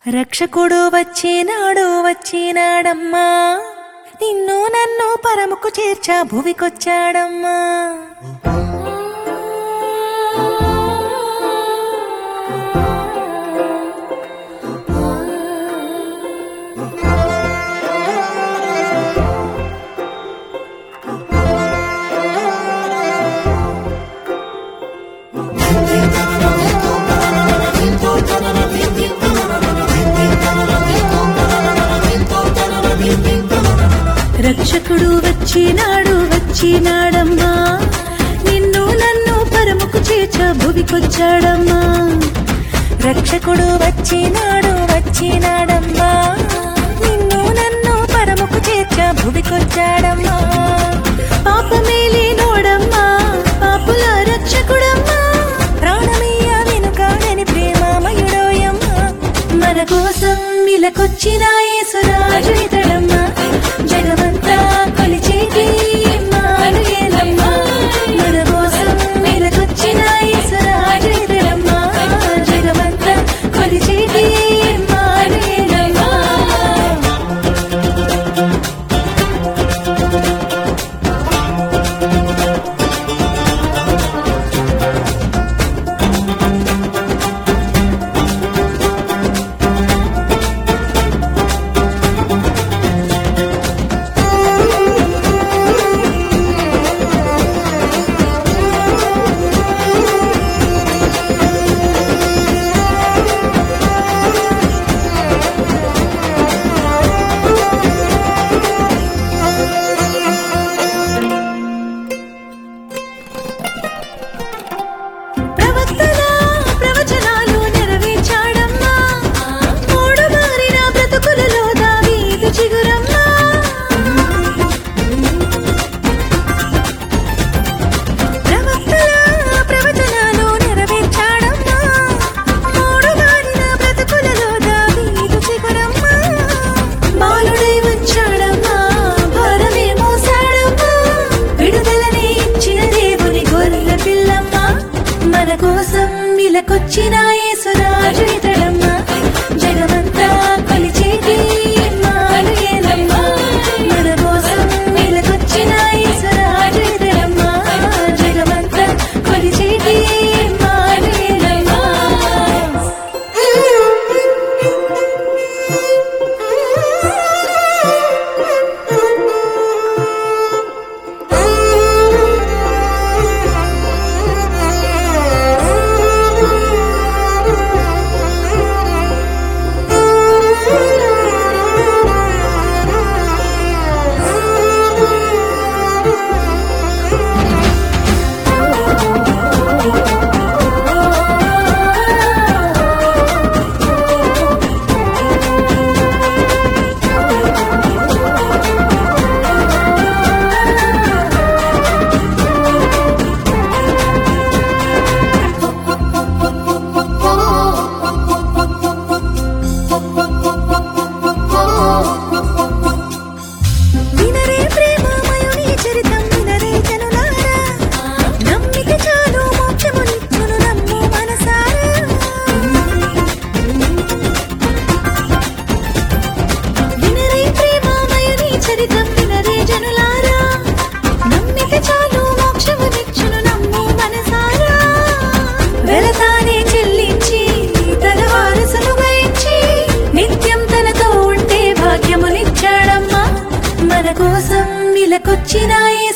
రక్షకుడు వచ్చినాడు వచ్చినాడమ్మా నిన్ను నన్ను పరముకు చేర్చా భువికొచ్చాడమ్మా రక్షకుడు వచ్చినాడు వచ్చినాడమ్మా నిన్ను నన్ను పరముకు చేర్చ భువికొచ్చాడమ్మా రక్షకుడు వచ్చినాడు వచ్చినాడమ్మా నిన్ను నన్ను పరముకు చేర్చ భువికొచ్చాడమ్మా పాపమేలి నోడమ్మా పాపుల రక్షకుడమ్మా ప్రాణమయ్య వెనుకాడని ప్రేమమయుడోయమ్మా మన కోసం ఇలకొచ్చిన యేసురాజు ఇతడమ్మా జగమంతా కొలిచేటి మానుయేలమ్మా మన కోసం ఇలకొచ్చిన యేసురాజు ఇతడమ్మా జగమంతా కొలిచేటి మానుయేలమ్మా ప్రవక్తల ప్రవచనాలు నెరవేర్చాడమ్మా మూడు మారిన బ్రతుకులలో దావీదు చిగురమ్మా ప్రవక్తల ప్రవచనాలు నెరవేర్చాడమ్మా మూడు మారిన బ్రతుకులలో దావీదు చిగురమ్మా బాలుడై వచ్చాడమ్మా భారమే మోసాడమ్మా విడుదలనే ఇచ్చిన దేవుని గొర్రెల పిల్లమ్మ మన కోసం ఇలకొచ్చిన యేసురాజు ఇతడమ్మా జగమంతా కొలిచేటి మానుయేలమ్మా మన కోసం ఇలకొచ్చిన యేసురాజు ఇతడమ్మా జగమంతా కొలిచేటి మానుయేలమ్మా వినరే ప్రేమమయుని చరితం వినరే జనులారా నమ్మిక చాలు మోక్షమునిచ్చును నమ్ము మనసారా వినరే ప్రేమమయుని చరితం వినరే జనులారా నమ్మిక చాలు మోక్షమునిచ్చును నమ్ము మనసారా వెలతానే చెల్లించి తన వారసులుగా ఇచ్చి నిత్యం తనతో ఉంటే భాగ్యమునిచ్చాడమ్మా మన కోసం ఇలకొచ్చిన